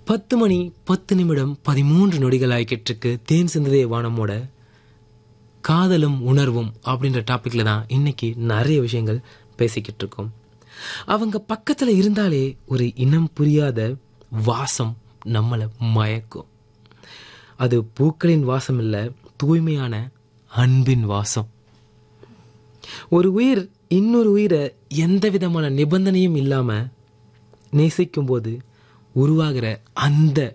பத்து மணி பத்து நிமிடம் பதிமூன்று நொடிகள் ஆகிக்கிட்டு தேன் சிந்ததே வானமோட காதலும் உணர்வும் அப்படின்ற டாபிக்ல தான் இன்னைக்கு நிறைய விஷயங்கள் பேசிக்கிட்டு இருக்கோம் அவங்க பக்கத்துல இருந்தாலே ஒரு இனம் புரியாத வாசம் நம்மளை மயக்கும் அது பூக்களின் வாசம் இல்ல தூய்மையான அன்பின் வாசம் ஒரு உயிர் இன்னொரு உயிரை எந்த விதமான நிபந்தனையும் இல்லாம நேசிக்கும் போது உருவாகிற அந்த